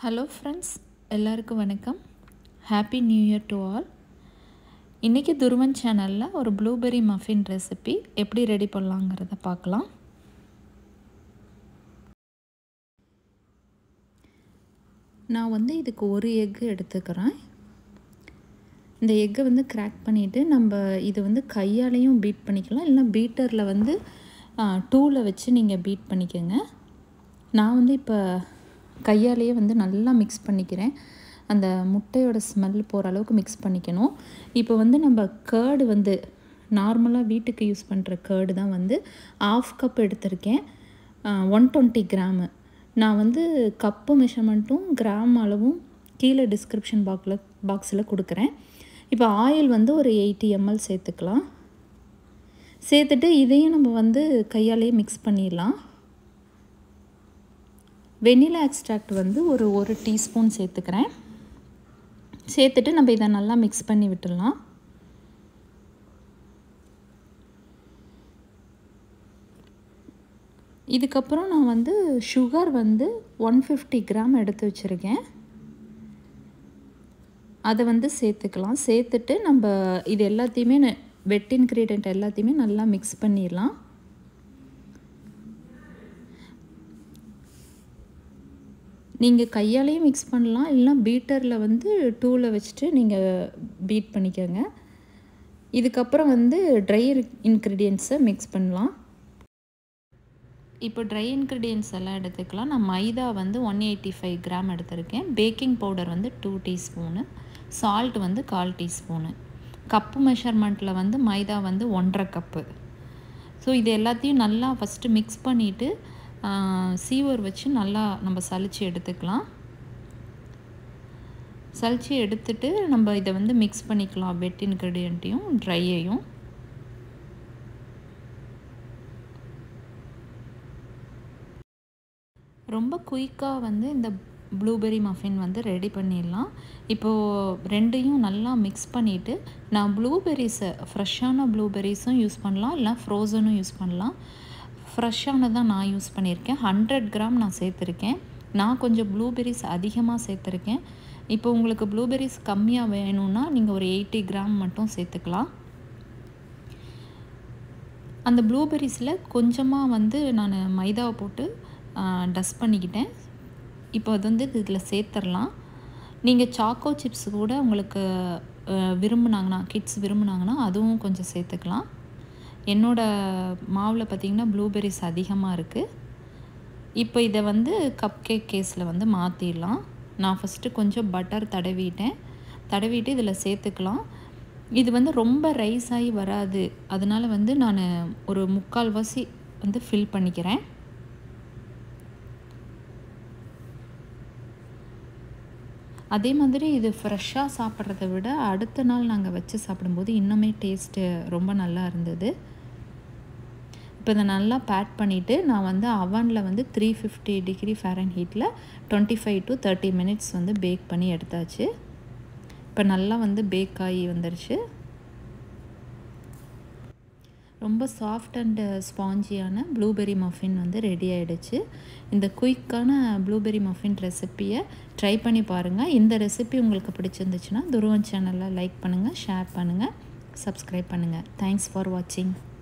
hello friends எல்லாருக்கும் வணக்கம் happy new year to all இன்றைக்கி துருவன் சேனலில் ஒரு ப்ளூபெர்ரி மஃபின் ரெசிபி எப்படி ரெடி பண்ணலாங்கிறத பார்க்கலாம் நான் வந்து இதுக்கு ஒரு எக்கு எடுத்துக்கிறேன் இந்த எக்கை வந்து கிராக் பண்ணிவிட்டு நம்ம இது வந்து கையாலையும் பீட் பண்ணிக்கலாம் இல்லைனா பீட்டரில் வந்து டூவில் வச்சு நீங்கள் பீட் பண்ணிக்கோங்க நான் வந்து இப்போ கையாலேயே வந்து நல்லா மிக்ஸ் பண்ணிக்கிறேன் அந்த முட்டையோட ஸ்மெல் போகிற அளவுக்கு மிக்ஸ் பண்ணிக்கணும் இப்போ வந்து நம்ம கேர்டு வந்து நார்மலாக வீட்டுக்கு யூஸ் பண்ணுற கேர்டு தான் வந்து ஆஃப் கப் எடுத்திருக்கேன் ஒன் டுவெண்ட்டி கிராமு நான் வந்து கப்பு மெஷர்மெண்ட்டும் கிராம் அளவும் கீழே டிஸ்கிரிப்ஷன் பாக்ஸில் பாக்ஸில் கொடுக்குறேன் இப்போ ஆயில் வந்து ஒரு எயிட்டி எம்எல் சேர்த்துக்கலாம் சேர்த்துட்டு இதையும் நம்ம வந்து கையாலேயே மிக்ஸ் பண்ணிடலாம் வெனிலா எக்ஸ்ட்ராக்ட் வந்து ஒரு ஒரு டீஸ்பூன் சேர்த்துக்கிறேன் சேர்த்துட்டு நம்ம இதை நல்லா மிக்ஸ் பண்ணி விட்டுடலாம் இதுக்கப்புறம் நான் வந்து சுகர் வந்து ஒன் ஃபிஃப்டி கிராம் எடுத்து வச்சுருக்கேன் அதை வந்து சேர்த்துக்கலாம் சேர்த்துட்டு நம்ம இது எல்லாத்தையுமே வெட் இன்க்ரீடியண்ட் எல்லாத்தையுமே நல்லா மிக்ஸ் பண்ணிடலாம் நீங்கள் கையாலேயும் மிக்ஸ் பண்ணலாம் இல்லைனா பீட்டரில் வந்து டூவில் வச்சுட்டு நீங்கள் பீட் பண்ணிக்கோங்க இதுக்கப்புறம் வந்து ட்ரை இன்க்ரீடியன்ஸை மிக்ஸ் பண்ணலாம் இப்போ ட்ரை இன்க்ரீடியன்ஸ் எல்லாம் எடுத்துக்கலாம் நான் மைதா வந்து ஒன் எயிட்டி ஃபைவ் கிராம் எடுத்திருக்கேன் பேக்கிங் பவுடர் வந்து டூ டீஸ்பூனு சால்ட் வந்து கால் டீஸ்பூனு கப்பு மெஷர்மெண்ட்டில் வந்து மைதா வந்து ஒன்றரை கப்பு ஸோ இது எல்லாத்தையும் நல்லா ஃபஸ்ட்டு மிக்ஸ் பண்ணிவிட்டு சீவர் வச்சு நல்லா நம்ம சளிச்சு எடுத்துக்கலாம் சளிச்சு எடுத்துட்டு நம்ம இதை வந்து மிக்ஸ் பண்ணிக்கலாம் வெட் இன்க்ரீடியண்ட்டையும் ட்ரையையும் ரொம்ப குயிக்காக வந்து இந்த ப்ளூபெர்ரி மஃபின் வந்து ரெடி பண்ணிடலாம் இப்போது ரெண்டையும் நல்லா மிக்ஸ் பண்ணிவிட்டு நான் ப்ளூபெர்ரிஸை ஃப்ரெஷ்ஷான ப்ளூபெர்ரிஸும் யூஸ் பண்ணலாம் இல்லை ஃப்ரோசனும் யூஸ் பண்ணலாம் ஃப்ரெஷ்ஷானதான் நான் யூஸ் பண்ணியிருக்கேன் ஹண்ட்ரட் கிராம் நான் சேர்த்துருக்கேன் நான் கொஞ்சம் ப்ளூபெர்ரிஸ் அதிகமாக சேர்த்துருக்கேன் இப்போ உங்களுக்கு ப்ளூபெர்ரிஸ் கம்மியாக வேணும்னா நீங்கள் ஒரு எயிட்டி கிராம் மட்டும் சேர்த்துக்கலாம் அந்த ப்ளூபெர்ரிஸில் கொஞ்சமாக வந்து நான் மைதாவை போட்டு டஸ்ட் பண்ணிக்கிட்டேன் இப்போ அது வந்து இதில் சேர்த்துடலாம் நீங்கள் சாக்கோ சிப்ஸ் கூட உங்களுக்கு விரும்புனாங்கன்னா கிட்ஸ் விரும்புனாங்கன்னா அதுவும் கொஞ்சம் சேர்த்துக்கலாம் என்னோடய மாவில் பார்த்திங்கன்னா ப்ளூபெர்ரிஸ் அதிகமாக இருக்குது இப்போ இதை வந்து கப் கேக் கேஸில் வந்து மாற்றிடலாம் நான் ஃபஸ்ட்டு கொஞ்சம் பட்டர் தடவிட்டேன் தடவிட்டு இதில் சேர்த்துக்கலாம் இது வந்து ரொம்ப ரைஸ் ஆகி வராது அதனால் வந்து நான் ஒரு முக்கால்வாசி வந்து ஃபில் பண்ணிக்கிறேன் அதே மாதிரி இது ஃப்ரெஷ்ஷாக சாப்பிட்றத விட அடுத்த நாள் நாங்கள் வச்சு சாப்பிடும்போது இன்னுமே டேஸ்ட்டு ரொம்ப நல்லா இருந்தது இப்போ இதை நல்லா பேட் பண்ணிவிட்டு நான் வந்து அவனில் வந்து த்ரீ ஃபிஃப்டி டிகிரி ஃபேரன் ஹீட்டில் twenty five to thirty minutes வந்து பேக் பண்ணி எடுத்தாச்சு இப்போ நல்லா வந்து பேக் ஆகி வந்துருச்சு ரொம்ப சாஃப்ட் அண்டு ஸ்பாஞ்சியான ப்ளூபெர்ரி மஃபின் வந்து ரெடி ஆகிடுச்சு இந்த குயிக்கான ப்ளூபெர்ரி மஃபின் ரெசிப்பியை ட்ரை பண்ணி பாருங்கள் இந்த ரெசிபி உங்களுக்கு பிடிச்சிருந்துச்சுன்னா துருவன் சேனலில் லைக் பண்ணுங்கள் ஷேர் பண்ணுங்கள் சப்ஸ்கிரைப் பண்ணுங்கள் தேங்க்ஸ் ஃபார் வாட்சிங்